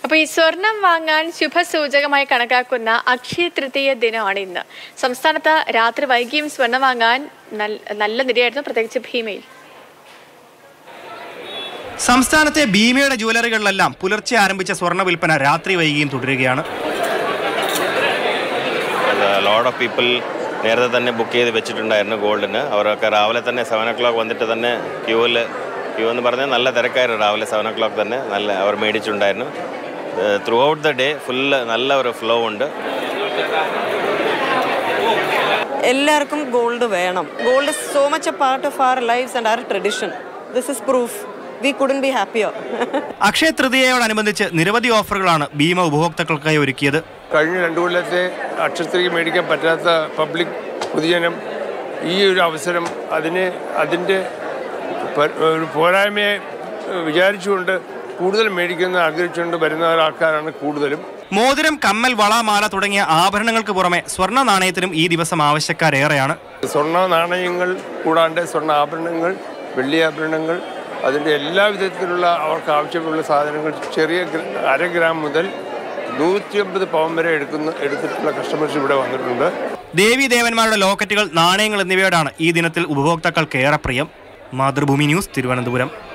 അപ്പോൾ ഈ സ്വർണം വാങ്ങാൻ ശുഭസൂചകമായി കണക്കാക്കുന്ന അക്ഷയ തൃതീയ ദിനമാണ് ഇന്ന് സംസ്ഥാനത്ത് രാത്രി വൈകിയും സ്വർണം വാങ്ങാൻ നൽ- നല്ല നിരയായിരുന്നു പ്രത്യേകിച്ച് ഭീമയിൽ സംസ്ഥാനത്തെ ഭീമയുടെ ജുവലറികളിലെല്ലാം പുലർച്ചെ ആരംഭിച്ച സ്വർണ്ണ വിൽപ്പന രാത്രി വൈകിയും തുടരുകയാണ് ലോഡ് ഓഫ് പീപ്പിൾ നേരത്തെ തന്നെ ബുക്ക് ചെയ്ത് വെച്ചിട്ടുണ്ടായിരുന്നു ഗോൾഡിന് അവരൊക്കെ രാവിലെ തന്നെ സെവൻ ഒ ക്ലോക്ക് വന്നിട്ട് തന്നെ ക്യൂവിൽ ക്യൂ എന്ന് പറഞ്ഞാൽ നല്ല തിരക്കായിരുന്നു രാവിലെ സെവൻ ഒ ക്ലോക്ക് തന്നെ നല്ല അവർ മേടിച്ചിട്ടുണ്ടായിരുന്നു throughout the day full നല്ല ഒരു ഫ്ലോ ഉണ്ട് എല്ലാവർക്കും ഗോൾഡ് വേണം gold is so much a part of our lives and our tradition this is proof we couldn't be ഹാപ്പിയോ അക്ഷയ തൃതീയയോടനുബന്ധിച്ച് നിരവധി ഓഫറുകളാണ് ഭീമ ഉപഭോക്താക്കൾക്കായി ഒരുക്കിയത് കഴിഞ്ഞ രണ്ടു കൊല്ലത്തെ അക്ഷരത്തിലേക്ക് മേടിക്കാൻ പറ്റാത്ത പബ്ലിക് പൊതുജനം ഈ ഒരു അവസരം അതിനെ അതിൻ്റെ പ- ഒരു പോരായ്മയെ വിചാരിച്ചുകൊണ്ട് കൂടുതൽ മേടിക്കുന്ന ആഗ്രഹിച്ചുകൊണ്ട് വരുന്ന ആൾക്കാരാണ് കൂടുതലും മോതിരം കമ്മൽ വള മാല തുടങ്ങിയ ആഭരണങ്ങൾക്ക് പുറമെ സ്വർണ്ണ നാണയത്തിനും ഈ ദിവസം ആവശ്യക്കാരേറെയാണ് സ്വർണ്ണ നാണയങ്ങൾ കൂടാണ്ട് സ്വർണ്ണ ആഭരണങ്ങൾ വെള്ളി ആഭരണങ്ങൾ അതിൻ്റെ എല്ലാ വിധത്തിലുള്ള അവർക്ക് ആവശ്യമുള്ള സാധനങ്ങൾ ചെറിയ ഗ്ര- അര ഗ്രാം മുതൽ നൂറ്റി അമ്പത് പവൻ വരെ എടുക്കുന്ന എടുത്തിട്ടുള്ള കസ്റ്റമേഴ്സ് ഇവിടെ വന്നിട്ടുണ്ട് ദേവി ദേവന്മാരുടെ ലോക്കറ്റുകൾ നാണയങ്ങൾ എന്നിവയോടാണ് ഈ ദിനത്തിൽ ഉപഭോക്താക്കൾക്ക് ഏറെ പ്രിയം മാതൃഭൂമി ന്യൂസ് തിരുവനന്തപുരം